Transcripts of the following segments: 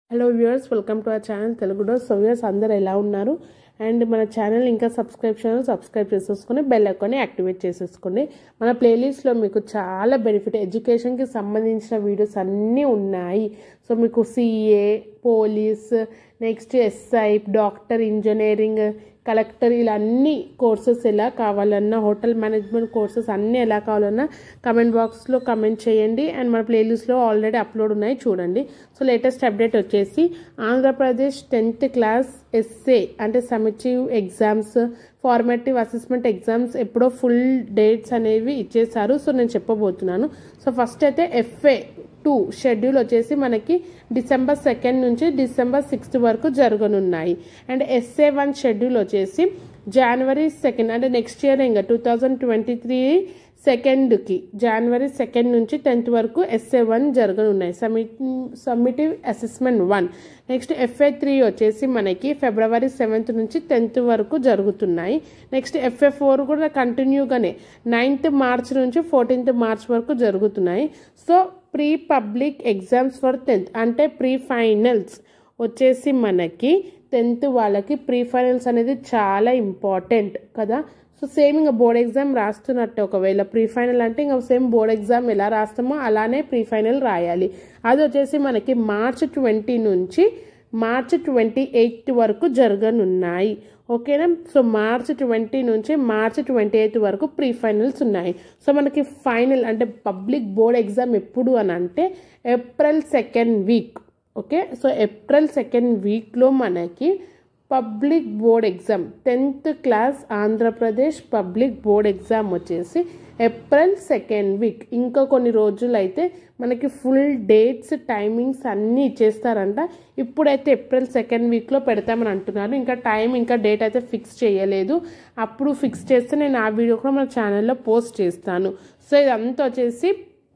hello viewers welcome to our channel తెలుగులో so viewers అందరు ఎలా ఉన్నారు అండ్ మన ఛానల్ ఇంకా సబ్స్క్రైబ్ ఛానల్ సబ్స్క్రైబ్ చేసేసుకొని బెల్ ఐకాన్ని యాక్టివేట్ చేసేసుకోండి మన ప్లేలిస్ట్లో మీకు చాలా బెనిఫిట్ ఎడ్యుకేషన్కి సంబంధించిన వీడియోస్ అన్నీ ఉన్నాయి సో మీకు CA police next SI doctor engineering collector ఇలా అన్ని కోర్సెస్ ఎలా కావాలన్నా హోటల్ మేనేజ్మెంట్ కోర్సెస్ అన్నీ ఎలా కావాలన్నా కమెంట్ బాక్స్లో కమెంట్ చేయండి అండ్ మన ప్లేలిస్ట్లో ఆల్రెడీ అప్లోడ్ ఉన్నాయి చూడండి సో లేటెస్ట్ అప్డేట్ వచ్చేసి ఆంధ్రప్రదేశ్ టెన్త్ క్లాస్ ఎస్ఏ అంటే summative exams formative assessment exams ఎప్పుడో ఫుల్ డేట్స్ అనేవి ఇచ్చేసారు సో నేను చెప్పబోతున్నాను సో ఫస్ట్ అయితే ఎఫ్ఏ టూ షెడ్యూల్ వచ్చేసి మనకి డిసెంబర్ సెకండ్ నుంచి డిసెంబర్ సిక్స్త్ వరకు జరగనున్నాయి అండ్ ఎస్ఏ వన్ షెడ్యూల్ వచ్చేసి జనవరి సెకండ్ అంటే నెక్స్ట్ ఇయర్ ఇంకా టూ థౌజండ్ ట్వంటీ త్రీ సెకండ్కి జనవరి సెకండ్ నుంచి టెన్త్ వరకు ఎస్ఏ వన్ జరగనున్నాయి summit సబ్మిటివ్ assessment one next FA three వచ్చేసి మనకి ఫిబ్రవరి సెవెంత్ నుంచి టెన్త్ వరకు జరుగుతున్నాయి నెక్స్ట్ ఎఫ్ఏ ఫోర్ కూడా కంటిన్యూగానే నైన్త్ మార్చ్ నుంచి ఫోర్టీన్త్ మార్చ్ వరకు జరుగుతున్నాయి so pre public exams for tenth అంటే ప్రీ ఫైనల్స్ వచ్చేసి మనకి టెన్త్ వాళ్ళకి ప్రీ ఫైనల్స్ అనేది చాలా ఇంపార్టెంట్ కదా సో సేమ్ ఇంకా బోర్డ్ ఎగ్జామ్ రాస్తున్నట్టే ఒకవేళ ప్రీ ఫైనల్ అంటే ఇంకా సేమ్ బోర్డ్ ఎగ్జామ్ ఎలా రాస్తామో అలానే ప్రీ ఫైనల్ రాయాలి అది వచ్చేసి మనకి మార్చ్ ట్వంటీ నుంచి మార్చ్ ట్వంటీ ఎయిత్ వరకు జరగనున్నాయి ఓకేనా సో మార్చ్ ట్వంటీ నుంచి మార్చ్ ట్వంటీ ఎయిత్ వరకు ప్రీ ఫైనల్స్ ఉన్నాయి సో మనకి ఫైనల్ అంటే పబ్లిక్ బోర్డ్ ఎగ్జామ్ ఎప్పుడు అని అంటే April second week okay so April second వీక్లో మనకి public board exam tenth class Andhra Pradesh public board exam వచ్చేసి ఏప్రిల్ సెకండ్ వీక్ ఇంకా కొన్ని రోజులు అయితే మనకి ఫుల్ డేట్స్ టైమింగ్స్ అన్నీ ఇచ్చేస్తారంట ఇప్పుడైతే ఏప్రిల్ సెకండ్ వీక్లో పెడతామని అంటున్నారు ఇంకా టైం ఇంకా డేట్ అయితే ఫిక్స్ చేయలేదు అప్పుడు ఫిక్స్ చేస్తే నేను ఆ వీడియో కూడా మన ఛానల్లో పోస్ట్ చేస్తాను సో ఇదంతా వచ్చేసి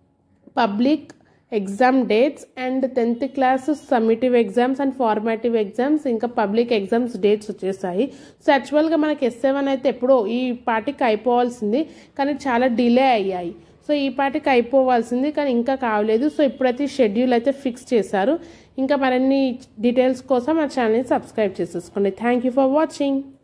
public exam dates and tenth class summative exams and formative exams ఇంకా పబ్లిక్ ఎగ్జామ్స్ డేట్స్ వచ్చేసాయి సో యాక్చువల్గా మనకి ఎస్ సెవెన్ అయితే ఎప్పుడో ఈ పార్టీకి అయిపోవాల్సింది కానీ చాలా డిలే అయ్యాయి సో ఈ పార్టీకి అయిపోవాల్సింది కానీ ఇంకా కావలేదు సో ఇప్పుడైతే షెడ్యూల్ అయితే ఫిక్స్ చేశారు ఇంకా మరిన్ని డీటెయిల్స్ కోసం మా ఛానల్ని సబ్స్క్రైబ్ చేసేసుకోండి థ్యాంక్ యూ ఫర్ వాచింగ్